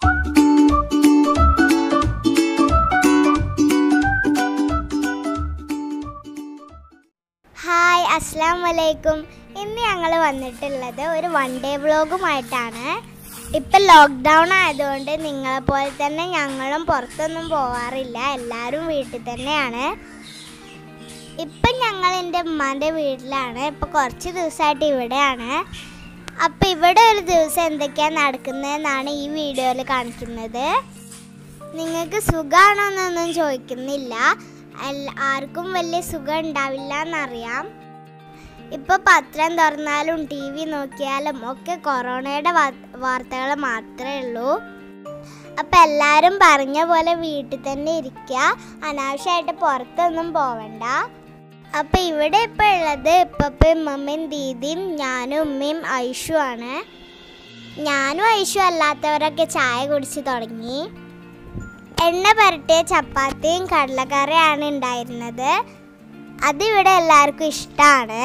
Hi അസ്സാം വലൈക്കും ഇന്ന് ഞങ്ങൾ വന്നിട്ടുള്ളത് ഒരു വൺ ഡേ വ്ളോഗുമായിട്ടാണ് ഇപ്പം ലോക്ക്ഡൗൺ ആയതുകൊണ്ട് നിങ്ങളെ പോലെ തന്നെ ഞങ്ങളും പുറത്തൊന്നും പോവാറില്ല എല്ലാവരും വീട്ടിൽ തന്നെയാണ് ഇപ്പം ഞങ്ങൾ എൻ്റെ ഉമ്മാൻ്റെ വീട്ടിലാണ് ഇപ്പം കുറച്ച് ദിവസമായിട്ട് ഇവിടെയാണ് അപ്പം ഇവിടെ ഒരു ദിവസം എന്തൊക്കെയാണ് നടക്കുന്നതെന്നാണ് ഈ വീഡിയോയിൽ കാണിക്കുന്നത് നിങ്ങൾക്ക് സുഖമാണോ എന്നൊന്നും ചോദിക്കുന്നില്ല അല്ല- ആർക്കും വലിയ സുഖം ഉണ്ടാവില്ല എന്നറിയാം ഇപ്പൊ പത്രം തുറന്നാലും ടി വി നോക്കിയാലും ഒക്കെ കൊറോണയുടെ വാർത്തകൾ മാത്രമേ ഉള്ളൂ അപ്പൊ എല്ലാരും പറഞ്ഞ പോലെ വീട്ടിൽ തന്നെ ഇരിക്കുക അനാവശ്യമായിട്ട് പുറത്തൊന്നും പോവണ്ട അപ്പൊ ഇവിടെ ഇപ്പൊ ഉള്ളത് ഇപ്പപ്പയും മമ്മയും ദീദിയും ഞാനും ഉമ്മയും ഐഷു ആണ് ഞാനും ഐഷു അല്ലാത്തവരൊക്കെ ചായ കുടിച്ച് തുടങ്ങി എണ്ണ പുരട്ടിയ ചപ്പാത്തിയും കടലക്കറിയാണ് ഉണ്ടായിരുന്നത് അതിവിടെ എല്ലാവർക്കും ഇഷ്ടമാണ്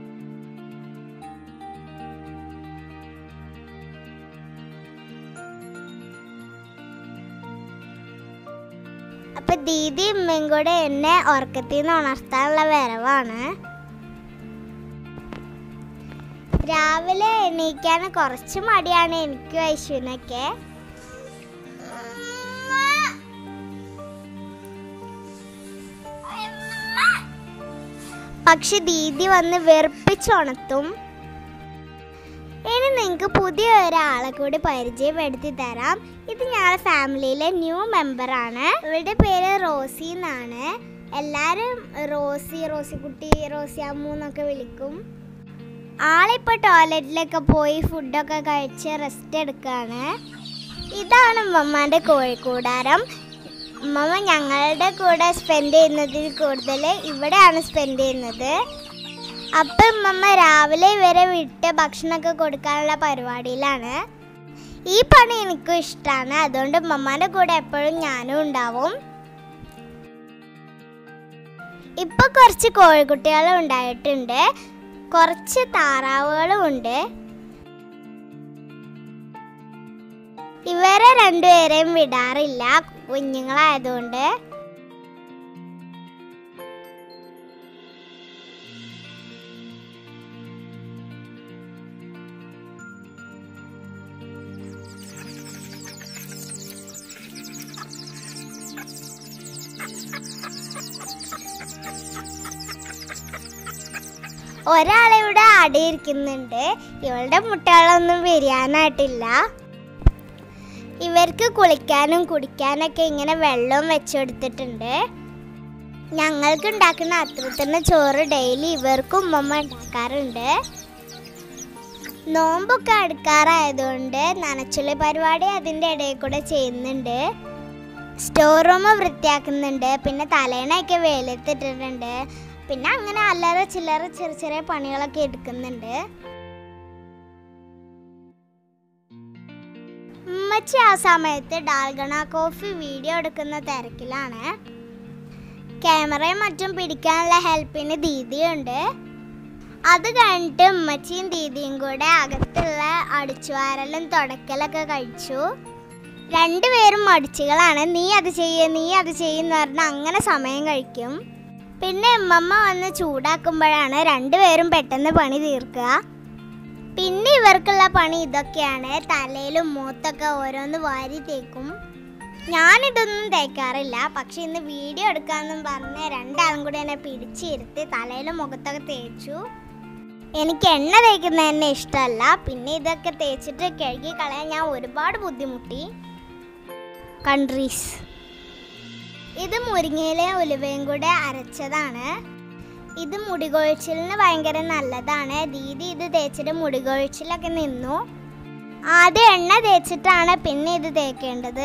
അപ്പൊ ദീദി ഉമ്മയും കൂടെ എന്നെ ഉറക്കത്തിൽ നിന്ന് ഉണർത്താനുള്ള വരവാണ് രാവിലെ എണീക്കാൻ കുറച്ച് മടിയാണ് എനിക്കും ഐശുവിനൊക്കെ പക്ഷെ ദീദി വന്ന് വെറുപ്പിച്ചുണർത്തും ഇനി നിങ്ങൾക്ക് പുതിയ ഒരാളെ കൂടി പരിചയപ്പെടുത്തി തരാം ഇത് ഞങ്ങളുടെ ഫാമിലിയിലെ ന്യൂ മെമ്പറാണ് ഇവരുടെ പേര് റോസി എന്നാണ് എല്ലാവരും റോസി റോസിക്കുട്ടി റോസി അമ്മു എന്നൊക്കെ വിളിക്കും ആളിപ്പോൾ ടോയ്ലറ്റിലൊക്കെ പോയി ഫുഡൊക്കെ കഴിച്ച് റെസ്റ്റ് എടുക്കുകയാണ് ഇതാണ് ഉമ്മമാൻ്റെ കോഴിക്കൂടാരം ഉമ്മ ഞങ്ങളുടെ കൂടെ സ്പെൻഡ് ചെയ്യുന്നതിൽ കൂടുതൽ ഇവിടെയാണ് സ്പെൻഡ് ചെയ്യുന്നത് അപ്പം ഉമ്മ രാവിലെ ഇവരെ വിട്ട് ഭക്ഷണമൊക്കെ കൊടുക്കാനുള്ള പരിപാടിയിലാണ് ഈ പണി എനിക്കും ഇഷ്ടമാണ് അതുകൊണ്ട് ഉമ്മമാൻ്റെ കൂടെ എപ്പോഴും ഞാനും ഉണ്ടാവും ഇപ്പൊ കുറച്ച് കോഴിക്കുട്ടികളും ഉണ്ടായിട്ടുണ്ട് കുറച്ച് താറാവുകളും ഉണ്ട് ഇവരെ രണ്ടുപേരെയും വിടാറില്ല കുഞ്ഞുങ്ങളായതുകൊണ്ട് ഒരാളിവിടെ അടിയിരിക്കുന്നുണ്ട് ഇവളുടെ മുട്ടകളൊന്നും വിരിയാനായിട്ടില്ല ഇവർക്ക് കുളിക്കാനും കുടിക്കാനൊക്കെ ഇങ്ങനെ വെള്ളവും വെച്ചുകൊടുത്തിട്ടുണ്ട് ഞങ്ങൾക്ക് ഉണ്ടാക്കുന്ന അത്രത്തിന് ചോറ് ഡെയിലി ഇവർക്കും ഉമ്മമ്മ ഉണ്ടാക്കാറുണ്ട് നോമ്പൊക്കെ അടുക്കാറായതുകൊണ്ട് നനച്ചുള്ളി പരിപാടി അതിൻ്റെ ഇടയിൽ കൂടെ ചെയ്യുന്നുണ്ട് സ്റ്റോർ റൂം വൃത്തിയാക്കുന്നുണ്ട് പിന്നെ തലേണയൊക്കെ വെയിലത്തിട്ടിട്ടുണ്ട് പിന്നെ അങ്ങനെ അല്ലറ ചില്ലറ ചെറിയ ചെറിയ പണികളൊക്കെ എടുക്കുന്നുണ്ട് ഉമ്മച്ചി ആ സമയത്ത് ഡാൽഗണ കോഫി വീഡിയോ എടുക്കുന്ന തിരക്കിലാണ് ക്യാമറയും മറ്റും പിടിക്കാനുള്ള ഹെൽപ്പിന് ദീദിയുണ്ട് അത് കഴിഞ്ഞിട്ട് ഉമ്മച്ചിയും ദീദിയും കൂടെ അകത്തുള്ള അടിച്ചുവാരലും തുടക്കലൊക്കെ കഴിച്ചു രണ്ടുപേരും മടിച്ചുകളാണ് നീ അത് ചെയ്യ് നീ അത് ചെയ്യുന്ന പറഞ്ഞാൽ അങ്ങനെ സമയം കഴിക്കും പിന്നെ ഉമ്മമ്മ വന്ന് ചൂടാക്കുമ്പോഴാണ് രണ്ടുപേരും പെട്ടെന്ന് പണി തീർക്കുക പിന്നെ ഇവർക്കുള്ള പണി ഇതൊക്കെയാണ് തലയിലും മൂത്തൊക്കെ ഓരോന്ന് വാരി തേക്കും ഞാനിതൊന്നും തേക്കാറില്ല പക്ഷെ ഇന്ന് വീഡിയോ എടുക്കാമെന്നും പറഞ്ഞ് രണ്ടാളും കൂടി എന്നെ പിടിച്ചിരുത്തി തലയിലും മുഖത്തൊക്കെ തേച്ചു എനിക്ക് എണ്ണ തേക്കുന്ന തന്നെ ഇഷ്ടമല്ല പിന്നെ ഇതൊക്കെ തേച്ചിട്ട് കഴുകി കളയാൻ ഞാൻ ഒരുപാട് ബുദ്ധിമുട്ടി കൺട്രീസ് ഇത് മുരിങ്ങയിലെ ഉലുവയും കൂടെ അരച്ചതാണ് ഇത് മുടികൊഴിച്ചിലിന് ഭയങ്കര നല്ലതാണ് ദീദി ഇത് തേച്ചിട്ട് മുടികൊഴിച്ചിലൊക്കെ നിന്നു ആദ്യം എണ്ണ തേച്ചിട്ടാണ് പിന്നെ ഇത് തേക്കേണ്ടത്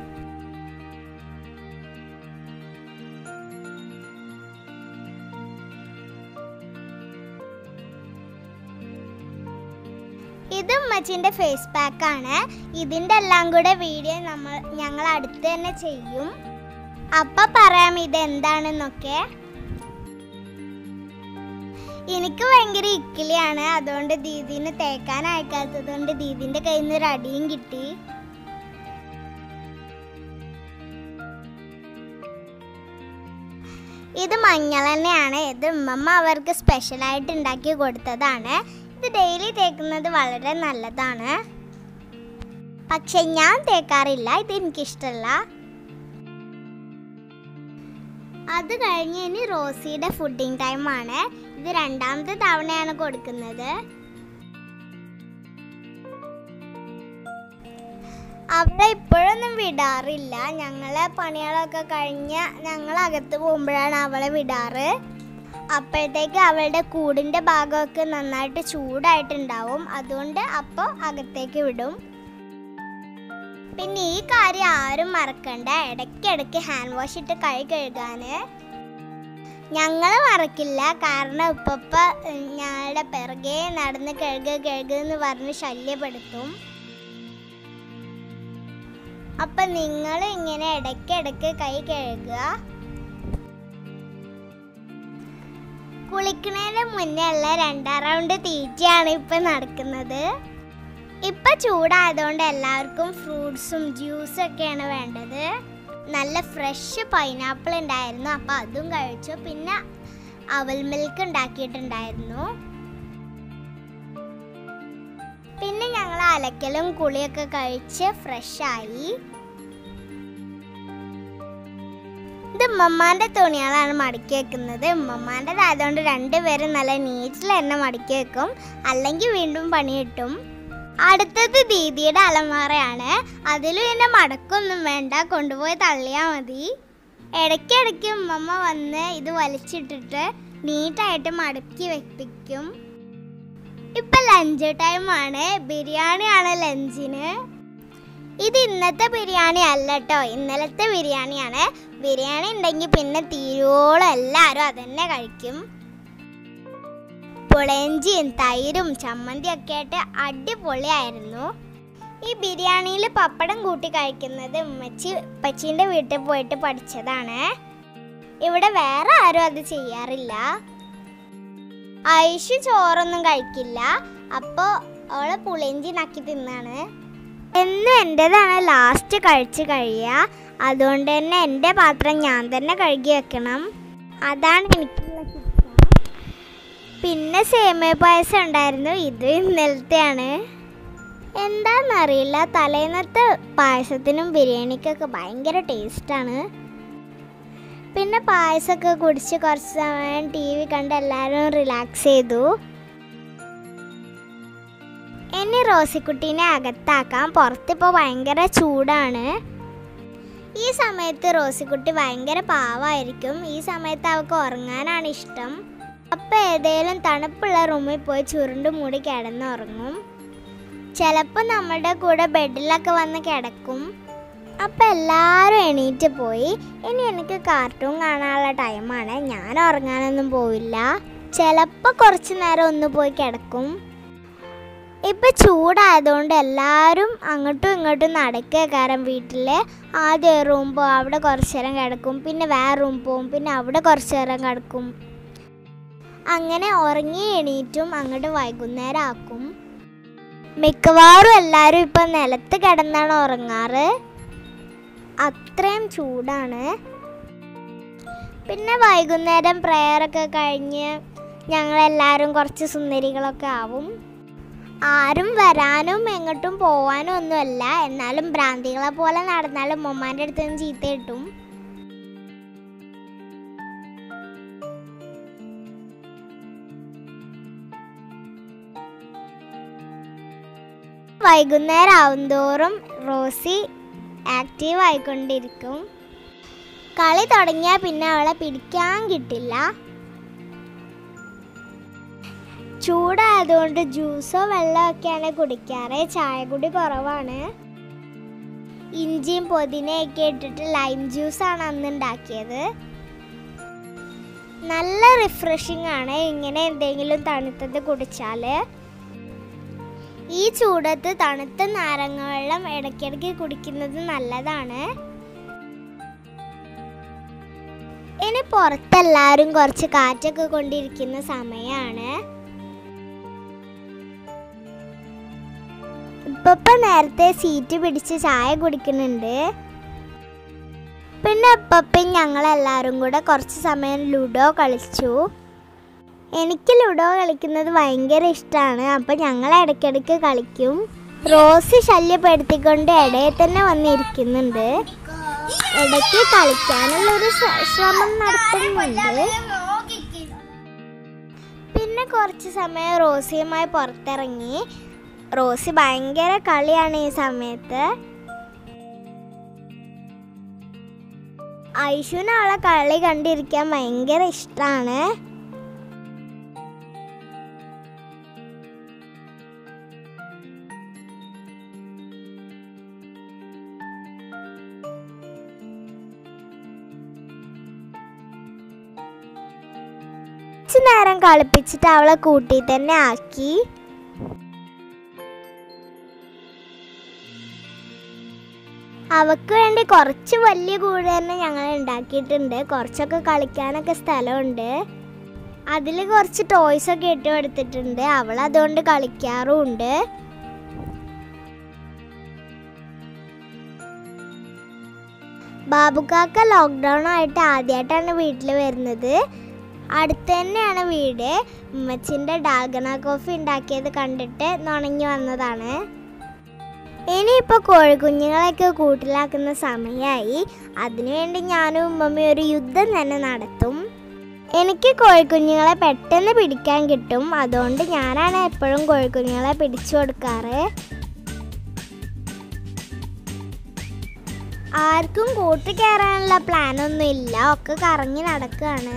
ഇത് ഉമ്മച്ചിൻ്റെ ഫേസ് പാക്ക് ആണ് ഇതിൻ്റെ എല്ലാം കൂടെ വീഡിയോ നമ്മൾ ഞങ്ങൾ അടുത്ത് തന്നെ ചെയ്യും അപ്പൊ പറയാം ഇത് എന്താണെന്നൊക്കെ എനിക്ക് ഭയങ്കര ഇക്കിളിയാണ് അതുകൊണ്ട് ദീദിന് തേക്കാൻ അയക്കാത്തത് കൊണ്ട് ദീദിന്റെ കയ്യിൽ നിന്ന് ഒരു അടിയും കിട്ടി ഇത് മഞ്ഞൾ തന്നെയാണ് ഇത് ഉമ്മമ്മ അവർക്ക് സ്പെഷ്യലായിട്ട് ഉണ്ടാക്കി കൊടുത്തതാണ് ഇത് ഡെയിലി തേക്കുന്നത് വളരെ നല്ലതാണ് പക്ഷെ ഞാൻ തേക്കാറില്ല ഇത് എനിക്കിഷ്ടമല്ല അത് കഴിഞ്ഞ് ഇനി റോസിയുടെ ഫുഡിങ് ടൈമാണ് ഇത് രണ്ടാമത്തെ തവണയാണ് കൊടുക്കുന്നത് അവളെ ഇപ്പോഴൊന്നും വിടാറില്ല ഞങ്ങളെ പണികളൊക്കെ കഴിഞ്ഞ് ഞങ്ങൾ അകത്ത് പോകുമ്പോഴാണ് അവളെ വിടാറ് അപ്പോഴത്തേക്ക് അവളുടെ കൂടിൻ്റെ ഭാഗമൊക്കെ നന്നായിട്ട് ചൂടായിട്ടുണ്ടാവും അതുകൊണ്ട് അപ്പോൾ അകത്തേക്ക് വിടും പിന്നെ ഈ കാര്യം ആരും മറക്കണ്ട ഇടയ്ക്കിടയ്ക്ക് ഹാൻഡ് വാഷ് ഇട്ട് കൈ കഴുകാന് ഞങ്ങൾ മറക്കില്ല കാരണം ഉപ്പപ്പ ഉം, ഞങ്ങളുടെ പിറകെ നടന്ന് കഴുകുക കഴുകുക എന്ന് പറഞ്ഞ് ശല്യപ്പെടുത്തും അപ്പൊ നിങ്ങൾ ഇങ്ങനെ ഇടയ്ക്കിടയ്ക്ക് കൈ കഴുകുക കുളിക്കുന്നതിന് മുന്നേ ഉള്ള രണ്ടാം റൗണ്ട് തീറ്റയാണ് ഇപ്പൊ നടക്കുന്നത് ഇപ്പൊ ചൂടായതുകൊണ്ട് എല്ലാവർക്കും ഫ്രൂട്ട്സും ജ്യൂസും ഒക്കെയാണ് വേണ്ടത് നല്ല ഫ്രഷ് പൈനാപ്പിൾ ഉണ്ടായിരുന്നു അപ്പൊ അതും കഴിച്ചു പിന്നെ അവൽ മിൽക്ക് ഉണ്ടാക്കിയിട്ടുണ്ടായിരുന്നു പിന്നെ ഞങ്ങൾ അലക്കലും കുളിയൊക്കെ കഴിച്ച് ഫ്രഷ് ആയി ഇത് ഉമ്മമ്മാന്റെ തുണികളാണ് മടക്കി വെക്കുന്നത് ഉമ്മമ്മാൻ്റെതായതുകൊണ്ട് രണ്ടുപേരും നല്ല നീറ്റിൽ തന്നെ മടക്കി വെക്കും അല്ലെങ്കിൽ വീണ്ടും പണി കിട്ടും അടുത്തത് ദീദിയുടെ അലമാറയാണ് അതിലും എന്നെ മടക്കൊന്നും വേണ്ട കൊണ്ടുപോയി തള്ളിയാൽ മതി ഇടയ്ക്കിടയ്ക്ക് ഉമ്മമ്മ വന്ന് ഇത് വലിച്ചിട്ടിട്ട് നീറ്റായിട്ട് മടക്കി വെപ്പിക്കും ഇപ്പൊ ലഞ്ച് ടൈമാണ് ബിരിയാണിയാണ് ലഞ്ചിന് ഇത് ഇന്നത്തെ ബിരിയാണി അല്ല കേട്ടോ ഇന്നലത്തെ ബിരിയാണിയാണ് ബിരിയാണി ഉണ്ടെങ്കിൽ പിന്നെ തീരോളം എല്ലാവരും അതന്നെ കഴിക്കും പുളയഞ്ചിയും തൈരും ചമ്മന്തിയും ഒക്കെ ആയിട്ട് അടിപൊളിയായിരുന്നു ഈ ബിരിയാണിയിൽ പപ്പടം കൂട്ടി കഴിക്കുന്നത് ഉമ്മച്ചി ഉപ്പച്ചീൻ്റെ വീട്ടിൽ പോയിട്ട് പഠിച്ചതാണ് ഇവിടെ വേറെ ആരും അത് ചെയ്യാറില്ല ഐഷു ചോറൊന്നും കഴിക്കില്ല അപ്പോൾ അവളെ പുളിഞ്ചി നക്കി തിന്നാണ് എന്നും എൻ്റെതാണ് ലാസ്റ്റ് കഴിച്ച് കഴിയുക അതുകൊണ്ട് തന്നെ എൻ്റെ പാത്രം ഞാൻ തന്നെ കഴുകി വെക്കണം അതാണ് എനിക്കുള്ള ശിക്ഷ പിന്നെ സേമിയ പായസം ഉണ്ടായിരുന്നു ഇത് ഇന്നലത്തെയാണ് എന്താണെന്നറിയില്ല തലേന്നത്തെ പായസത്തിനും ബിരിയാണിക്കൊക്കെ ഭയങ്കര ടേസ്റ്റാണ് പിന്നെ പായസമൊക്കെ കുടിച്ച് കുറച്ച് സമയം ടി വി കണ്ട് എല്ലാവരും റിലാക്സ് ചെയ്തു ഇനി റോസിക്കുട്ടീനെ അകത്താക്കാം പുറത്തിപ്പോൾ ഭയങ്കര ചൂടാണ് ഈ സമയത്ത് റോസിക്കുട്ടി ഭയങ്കര പാവായിരിക്കും ഈ സമയത്ത് അവൾക്ക് ഉറങ്ങാനാണ് ഇഷ്ടം അപ്പം ഏതേലും തണുപ്പുള്ള റൂമിൽ പോയി ചുരുണ്ട് മൂടി കിടന്നുറങ്ങും ചിലപ്പോൾ നമ്മളുടെ കൂടെ ബെഡിലൊക്കെ വന്ന് കിടക്കും അപ്പം എല്ലാവരും എണീറ്റ് പോയി ഇനി എനിക്ക് കാർട്ടൂൺ കാണാനുള്ള ടൈമാണ് ഞാൻ ഉറങ്ങാനൊന്നും പോവില്ല ചിലപ്പോൾ കുറച്ച് നേരം ഒന്ന് പോയി കിടക്കും ഇപ്പം ചൂടായതുകൊണ്ട് എല്ലാവരും അങ്ങോട്ടും ഇങ്ങോട്ടും നടക്കുക കാരണം വീട്ടിൽ ആദ്യം ഒരു റൂം പോകും അവിടെ കുറച്ച് നേരം കിടക്കും പിന്നെ വേറെ റൂം പോകും പിന്നെ അവിടെ കുറച്ച് നേരം കിടക്കും അങ്ങനെ ഉറങ്ങി എണീറ്റും അങ്ങോട്ട് വൈകുന്നേരം ആക്കും മിക്കവാറും എല്ലാവരും ഇപ്പം നിലത്ത് കിടന്നാണ് ഉറങ്ങാറ് അത്രയും ചൂടാണ് പിന്നെ വൈകുന്നേരം പ്രെയറൊക്കെ കഴിഞ്ഞ് ഞങ്ങളെല്ലാവരും കുറച്ച് സുന്ദരികളൊക്കെ ആവും ആരും വരാനും എങ്ങോട്ടും പോവാനും ഒന്നുമല്ല എന്നാലും ഭ്രാന്തികളെ പോലെ നടന്നാലും ഉമ്മാൻ്റെ അടുത്ത് നിന്ന് ചീത്ത കിട്ടും വൈകുന്നേരം ആവുന്തോറും റോസി ആക്റ്റീവ് ആയിക്കൊണ്ടിരിക്കും കളി തുടങ്ങിയാൽ പിന്നെ അവളെ പിടിക്കാൻ കിട്ടില്ല ചൂടായതുകൊണ്ട് ജ്യൂസോ വെള്ളമൊക്കെയാണ് കുടിക്കാറ് ചായ കുടി കുറവാണ് ഇഞ്ചിയും പുതിനയൊക്കെ ഇട്ടിട്ട് ലൈം ജ്യൂസാണ് അന്ന് ഉണ്ടാക്കിയത് നല്ല റിഫ്രഷിംഗ് ആണ് ഇങ്ങനെ എന്തെങ്കിലും തണുത്തത് കുടിച്ചാൽ ഈ ചൂടത്ത് തണുത്ത നാരങ്ങ വെള്ളം ഇടയ്ക്കിടയ്ക്ക് കുടിക്കുന്നത് നല്ലതാണ് ഇനി പുറത്തെല്ലാവരും കുറച്ച് കാറ്റൊക്കെ കൊണ്ടിരിക്കുന്ന സമയമാണ് ഇപ്പൊ നേരത്തെ സീറ്റ് പിടിച്ച് ചായ കുടിക്കുന്നുണ്ട് പിന്നെ അപ്പപ്പം ഞങ്ങളെല്ലാവരും കൂടെ കുറച്ച് സമയം ലുഡോ കളിച്ചു എനിക്ക് ലുഡോ കളിക്കുന്നത് ഭയങ്കര ഇഷ്ടമാണ് അപ്പം ഞങ്ങൾ ഇടയ്ക്കിടയ്ക്ക് കളിക്കും റോസ് ശല്യപ്പെടുത്തിക്കൊണ്ട് ഇടയിൽ തന്നെ വന്നിരിക്കുന്നുണ്ട് ഇടയ്ക്ക് കളിക്കാനുള്ളൊരു ശ്ര- ശ്രമം നടത്തുന്നുണ്ട് പിന്നെ കുറച്ച് സമയം റോസിയുമായി പുറത്തിറങ്ങി റോസി ഭയങ്കര കളിയാണ് ഈ സമയത്ത് ഐഷുവിന് അവളെ കളി കണ്ടിരിക്കാൻ ഭയങ്കര ഇഷ്ടമാണ് കുറച്ച് നേരം കളിപ്പിച്ചിട്ട് അവളെ കൂട്ടി തന്നെ ആക്കി അവക്ക് വേണ്ടി കുറച്ച് വലിയ കൂട് തന്നെ ഞങ്ങൾ ഉണ്ടാക്കിയിട്ടുണ്ട് കുറച്ചൊക്കെ കളിക്കാനൊക്കെ സ്ഥലമുണ്ട് അതിൽ കുറച്ച് ടോയ്സ് ഒക്കെ ഇട്ട് കൊടുത്തിട്ടുണ്ട് അവൾ അതുകൊണ്ട് കളിക്കാറുമുണ്ട് ബാബുക്കാക്ക ലോക്ക്ഡൗൺ ആയിട്ട് ആദ്യമായിട്ടാണ് വീട്ടിൽ വരുന്നത് അടുത്ത് തന്നെയാണ് വീട് ഉമ്മച്ചിൻ്റെ ഡാൽഗണ കോഫി ഉണ്ടാക്കിയത് കണ്ടിട്ട് നുണങ്ങി വന്നതാണ് ഇനിയിപ്പോൾ കോഴിക്കുഞ്ഞുങ്ങളെയൊക്കെ കൂട്ടിലാക്കുന്ന സമയമായി അതിനുവേണ്ടി ഞാനും ഉമ്മമ്മയും ഒരു യുദ്ധം തന്നെ നടത്തും എനിക്ക് കോഴിക്കുഞ്ഞുങ്ങളെ പെട്ടെന്ന് പിടിക്കാൻ കിട്ടും അതുകൊണ്ട് ഞാനാണ് എപ്പോഴും കോഴിക്കുഞ്ഞുങ്ങളെ പിടിച്ചു കൊടുക്കാറ് ആർക്കും കൂട്ടി കയറാനുള്ള പ്ലാനൊന്നും ഇല്ല ഒക്കെ കറങ്ങി നടക്കുകയാണ്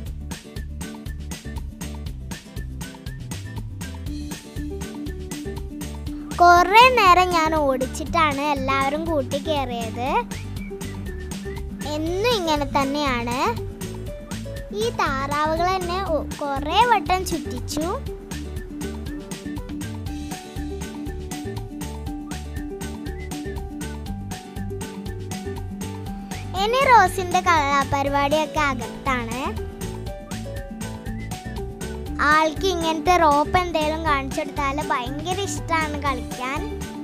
കുറേ നേരം ഞാൻ ഓടിച്ചിട്ടാണ് എല്ലാവരും കൂട്ടി കയറിയത് എന്നും ഇങ്ങനെ തന്നെയാണ് ഈ താറാവുകൾ എന്നെ ഒ- കുറേ വട്ടം ചുറ്റിച്ചു ഇനി റോസിന്റെ കലാപരിപാടിയൊക്കെ അകത്താണ് ആൾക്ക് ഇങ്ങനത്തെ റോപ്പ് എന്തെങ്കിലും കാണിച്ചെടുത്താൽ ഭയങ്കര ഇഷ്ടമാണ് കളിക്കാൻ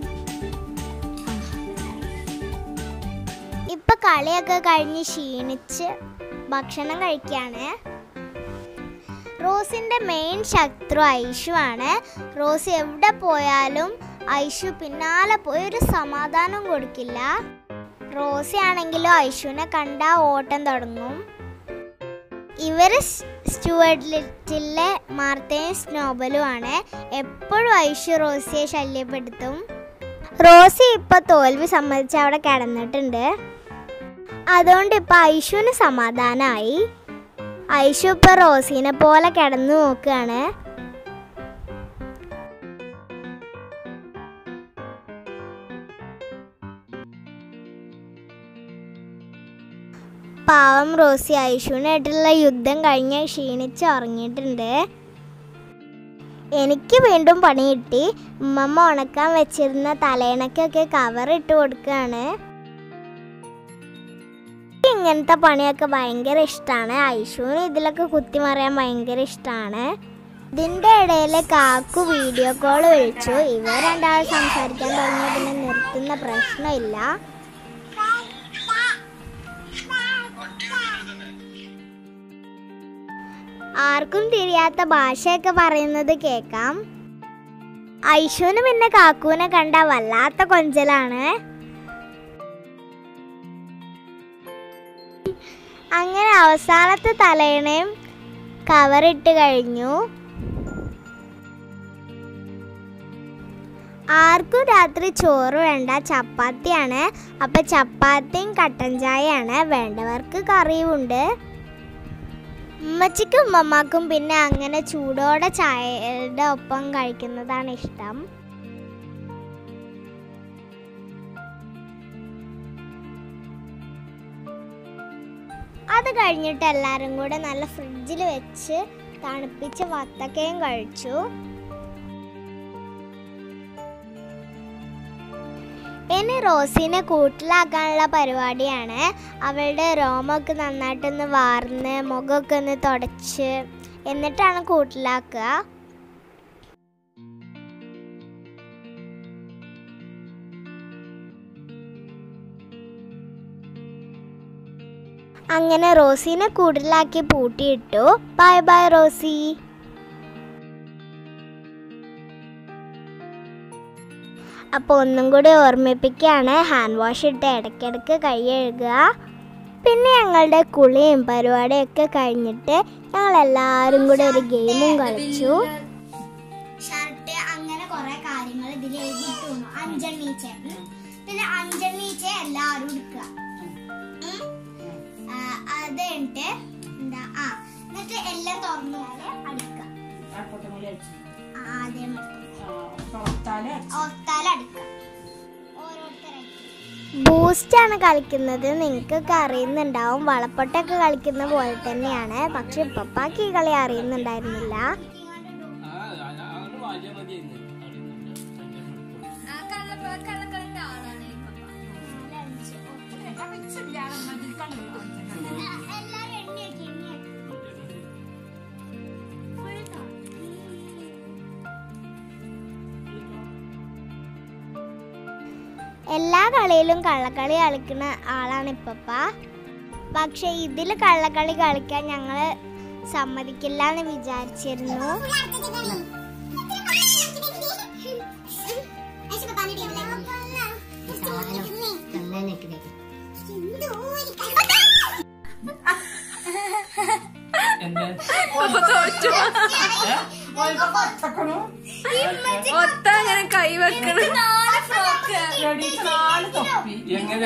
ഇപ്പൊ കളിയൊക്കെ കഴിഞ്ഞ് ക്ഷീണിച്ച് ഭക്ഷണം കഴിക്കാണ് റോസിന്റെ മെയിൻ ശത്രു ഐഷു ആണ് റോസ് എവിടെ പോയാലും ഐഷു പിന്നാലെ പോയി ഒരു സമാധാനം കൊടുക്കില്ല റോസി ആണെങ്കിലും ഐഷുവിനെ കണ്ട ഓട്ടം തുടങ്ങും ഇവര് സ്റ്റുവർട്ട് ലിറ്റിലെ മാർത്തയും സ്നോബലും ആണ് എപ്പോഴും ഐഷു റോസിയെ ശല്യപ്പെടുത്തും റോസി ഇപ്പൊ തോൽവി സമ്മതിച്ച് അവിടെ കിടന്നിട്ടുണ്ട് അതുകൊണ്ട് ഇപ്പൊ ഐഷുവിന് സമാധാനമായി ഐഷു ഇപ്പൊ റോസിനെ പോലെ കിടന്നു നോക്കുകയാണ് പാവം റോസി ഐഷുവിനായിട്ടുള്ള യുദ്ധം കഴിഞ്ഞ് ക്ഷീണിച്ച് ഉറങ്ങിയിട്ടുണ്ട് എനിക്ക് വീണ്ടും പണി കിട്ടി ഉമ്മമ്മ ഉണക്കാൻ വെച്ചിരുന്ന തലേണക്കൊക്കെ കവർ ഇട്ട് കൊടുക്കുകയാണ് ഇങ്ങനത്തെ പണിയൊക്കെ ഭയങ്കര ഇഷ്ടമാണ് ഐഷുവിന് ഇതിലൊക്കെ കുത്തിമറിയാൻ ഭയങ്കര ഇഷ്ടമാണ് ഇതിൻ്റെ ഇടയിൽ കാക്കു വീഡിയോ കോൾ വിളിച്ചു ഇവർ രണ്ടാളും സംസാരിക്കാൻ തുടങ്ങിയ പിന്നെ നിർത്തുന്ന പ്രശ്നമില്ല ആർക്കും തിരിയാത്ത ഭാഷയൊക്കെ പറയുന്നത് കേൾക്കാം ഐഷുവിന് പിന്നെ കാക്കുവിനെ കണ്ട വല്ലാത്ത കൊഞ്ചലാണ് അങ്ങനെ അവസാനത്തെ തലേണയും കവറിട്ട് കഴിഞ്ഞു ആർക്കും രാത്രി ചോറ് വേണ്ട ചപ്പാത്തിയാണ് അപ്പൊ ചപ്പാത്തിയും കട്ടൻ ചായയാണ് വേണ്ടവർക്ക് കറിയുമുണ്ട് ഉമ്മച്ചിക്കും ഉമ്മമാക്കും പിന്നെ അങ്ങനെ ചൂടോടെ ചായയുടെ ഒപ്പം കഴിക്കുന്നതാണ് ഇഷ്ടം അത് കഴിഞ്ഞിട്ട് എല്ലാവരും കൂടെ നല്ല ഫ്രിഡ്ജിൽ വെച്ച് തണുപ്പിച്ച് വത്തക്കയും കഴിച്ചു ഇനി റോസിനെ കൂട്ടിലാക്കാനുള്ള പരിപാടിയാണ് അവളുടെ രോമമൊക്കെ നന്നായിട്ടൊന്ന് വാർന്ന് മുഖമൊക്കെ ഒന്ന് തുടച്ച് എന്നിട്ടാണ് കൂട്ടിലാക്കുക അങ്ങനെ റോസീനെ കൂടുതലാക്കി പൂട്ടിയിട്ടു ബൈ ബൈ റോസി അപ്പോൾ ഒന്നും കൂടി ഓർമ്മിപ്പിക്കുകയാണ് ഹാൻഡ് വാഷ് ഇട്ട് ഇടയ്ക്കിടയ്ക്ക് കൈ കഴുകുക പിന്നെ ഞങ്ങളുടെ കുളിയും പരിപാടിയൊക്കെ കഴിഞ്ഞിട്ട് ഞങ്ങൾ എല്ലാവരും കൂടെ ഒരു ഗെയിമും കളിച്ചു ഷർട്ട് അങ്ങനെ കുറെ കാര്യങ്ങൾ ഇതിൽ എഴുതിയിട്ടു അഞ്ചെണ്ണീച്ച പിന്നെ അഞ്ചെണ്ണീച്ച എല്ലാവരും എടുക്കുക ഉം. ആ, അത് കഴിഞ്ഞിട്ട് എന്താ ആ എന്നിട്ട് എല്ലാം തുറന്നാല് അടിക്കുക ആ, അതേമാതിരി ഓർത്താൽ അടിക്കുക ബൂസ്റ്റ് ആണ് കളിക്കുന്നത് നിങ്ങൾക്കൊക്കെ അറിയുന്നുണ്ടാവും വളപ്പൊട്ടൊക്കെ കളിക്കുന്ന പോലെ തന്നെയാണ് പക്ഷെ ഇപ്പപ്പാക്ക് ഈ കളി അറിയുന്നുണ്ടായിരുന്നില്ല എല്ലാ കളിയിലും കള്ളക്കളി കളിക്കുന്ന ആളാണ് ഇപ്പപ്പ പക്ഷെ ഇതിൽ കള്ളക്കളി കളിക്കാൻ ഞങ്ങള് സമ്മതിക്കില്ല എന്ന് വിചാരിച്ചിരുന്നു ഒത്ത അങ്ങനെ കൈ വെക്കണം എങ്ങനെ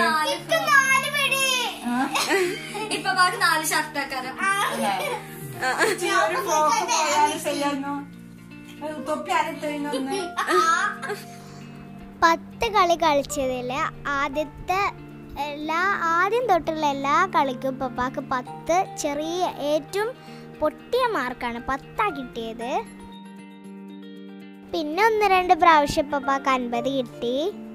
ഇപ്പൊ ബാക്കി നാല് ഷർട്ടാക്കാരം തൊപ്പി ആരെത്തരുന്നു പത്ത് കളി കളിച്ചതിൽ ആദ്യത്തെ എല്ലാ ആദ്യം തൊട്ടുള്ള എല്ലാ കളിക്കും പപ്പാക്ക് പത്ത് ചെറിയ ഏറ്റവും പൊട്ടിയ മാർക്കാണ് പത്താ കിട്ടിയത് പിന്നെ ഒന്ന് രണ്ട് പ്രാവശ്യം പപ്പാക്ക് അൻപത് കിട്ടി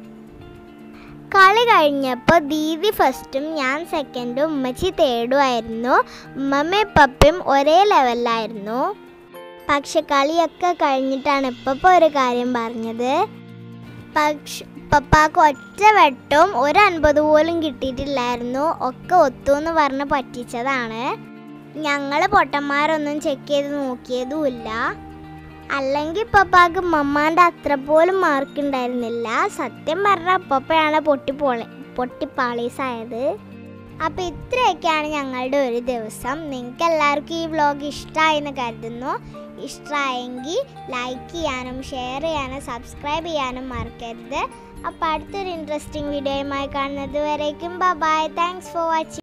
കളി കഴിഞ്ഞപ്പോൾ ദീദി ഫസ്റ്റും ഞാൻ സെക്കൻഡും ഉമ്മച്ചി തേർഡുമായിരുന്നു ഉമ്മമ്മയും പപ്പയും ഒരേ ലെവലിലായിരുന്നു പക്ഷെ കളിയൊക്കെ കഴിഞ്ഞിട്ടാണ് ഇപ്പപ്പോൾ ഒരു കാര്യം പറഞ്ഞത് പക്ഷെ പപ്പാക്ക് ഒറ്റ വെട്ടവും ഒരു അൻപത് പോലും കിട്ടിയിട്ടില്ലായിരുന്നു ഒക്കെ ഒത്തു എന്ന് പറഞ്ഞ് പറ്റിച്ചതാണ് ഞങ്ങൾ പൊട്ടന്മാരൊന്നും ചെക്ക് ചെയ്ത് നോക്കിയതുമില്ല അല്ലെങ്കിൽ പപ്പാക്ക് മമ്മാൻ്റെ അത്ര പോലും മാർക്ക് ഉണ്ടായിരുന്നില്ല സത്യം പറഞ്ഞാൽ പപ്പയാണ് പൊട്ടിപ്പോളി പൊട്ടിപ്പാളീസായത് അപ്പോൾ ഇത്രയൊക്കെയാണ് ഞങ്ങളുടെ ഒരു ദിവസം നിങ്ങൾക്ക് എല്ലാവർക്കും ഈ വ്ലോഗ് ഇഷ്ടമായി എന്ന് കരുതുന്നു ഇഷ്ടമായെങ്കിൽ ലൈക്ക് ചെയ്യാനും ഷെയർ ചെയ്യാനും സബ്സ്ക്രൈബ് ചെയ്യാനും മറക്കരുത് അപ്പോൾ അടുത്തൊരു ഇൻട്രസ്റ്റിംഗ് വീഡിയോയുമായി കാണുന്നത് വരേക്കും ബൈ താങ്ക്സ് ഫോർ വാച്ചിങ്